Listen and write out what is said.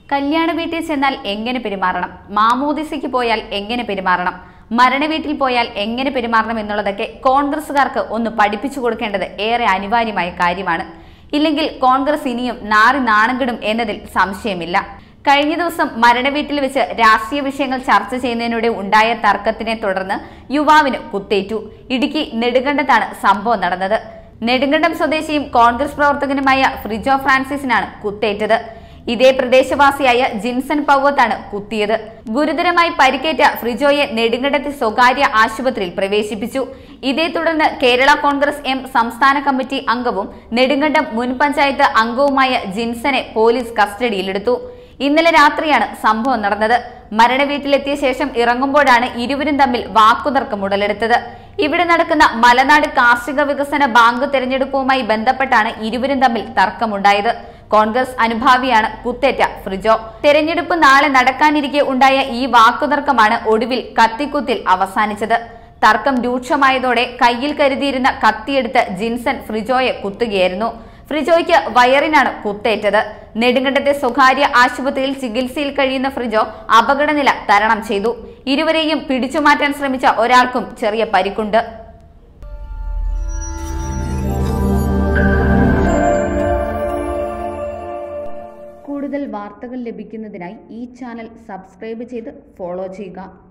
കല്യാണ വീട്ടിൽ ചെന്നാൽ എങ്ങനെ പെരുമാറണം മാമോദിസയ്ക്ക് പോയാൽ എങ്ങനെ പെരുമാറണം മരണ വീട്ടിൽ പോയാൽ എങ്ങനെ പെരുമാറണം എന്നുള്ളതൊക്കെ കോൺഗ്രസുകാർക്ക് ഒന്ന് പഠിപ്പിച്ചു കൊടുക്കേണ്ടത് ഏറെ അനിവാര്യമായ കാര്യമാണ് ഇല്ലെങ്കിൽ കോൺഗ്രസ് ഇനിയും നാറി നാണംകിടും എന്നതിൽ സംശയമില്ല കഴിഞ്ഞ ദിവസം മരണവീട്ടിൽ വെച്ച് രാഷ്ട്രീയ വിഷയങ്ങൾ ചർച്ച ചെയ്യുന്നതിനിടെ ഉണ്ടായ തർക്കത്തിനെ തുടർന്ന് യുവാവിന് കുത്തേറ്റു ഇടുക്കി നെടുങ്കണ്ടത്താണ് സംഭവം നടന്നത് നെടുങ്കണ്ടം സ്വദേശിയും കോൺഗ്രസ് പ്രവർത്തകനുമായ ഫ്രിജോ ഫ്രാൻസിസിനാണ് കുത്തേറ്റത് ഇതേ പ്രദേശവാസിയായ ജിൻസൺ പൗവത്താണ് കുത്തിയത് ഗുരുതരമായി പരിക്കേറ്റ ഫ്രിജോയെ നെടുങ്കണ്ടത്തെ സ്വകാര്യ ആശുപത്രിയിൽ പ്രവേശിപ്പിച്ചു ഇതേ തുടർന്ന് കേരള കോൺഗ്രസ് എം സംസ്ഥാന കമ്മിറ്റി അംഗവും നെടുങ്കണ്ടം മുൻ പഞ്ചായത്ത് അംഗവുമായ ജിൻസനെ പോലീസ് കസ്റ്റഡിയിലെടുത്തു ഇന്നലെ രാത്രിയാണ് സംഭവം നടന്നത് മരണവീട്ടിലെത്തിയ ശേഷം ഇറങ്ങുമ്പോഴാണ് ഇരുവരും തമ്മിൽ വാക്കുതർക്കം ഉടലെടുത്തത് ഇവിടെ നടക്കുന്ന മലനാട് കാർഷിക വികസന ബാങ്ക് തെരഞ്ഞെടുപ്പുമായി ബന്ധപ്പെട്ടാണ് ഇരുവരും തമ്മിൽ തർക്കമുണ്ടായത് കോൺഗ്രസ് അനുഭാവിയാണ് കുത്തേറ്റ ഫ്രിജോ തെരഞ്ഞെടുപ്പ് നാളെ നടക്കാനിരിക്കെ ഉണ്ടായ ഈ വാക്കുതർക്കമാണ് ഒടുവിൽ കത്തിക്കുത്തിൽ അവസാനിച്ചത് തർക്കം രൂക്ഷമായതോടെ കയ്യിൽ കരുതിയിരുന്ന കത്തിയെടുത്ത് ജിൻസൺ ഫ്രിജോയെ കുത്തുകയായിരുന്നു ഫ്രിജോയ്ക്ക് വയറിനാണ് കുത്തേറ്റത് നെടുങ്കണ്ടത്തെ സ്വകാര്യ ആശുപത്രിയിൽ ചികിത്സയിൽ കഴിയുന്ന ഫ്രിജോ അപകടനില തരണം ചെയ്തു ഇരുവരെയും പിടിച്ചുമാറ്റാൻ ശ്രമിച്ച ഒരാൾക്കും ചെറിയ പരിക്കുണ്ട് കൂടുതൽ വാർത്തകൾ ലഭിക്കുന്നതിനായി ഈ ചാനൽ സബ്സ്ക്രൈബ് ചെയ്ത് ഫോളോ ചെയ്യുക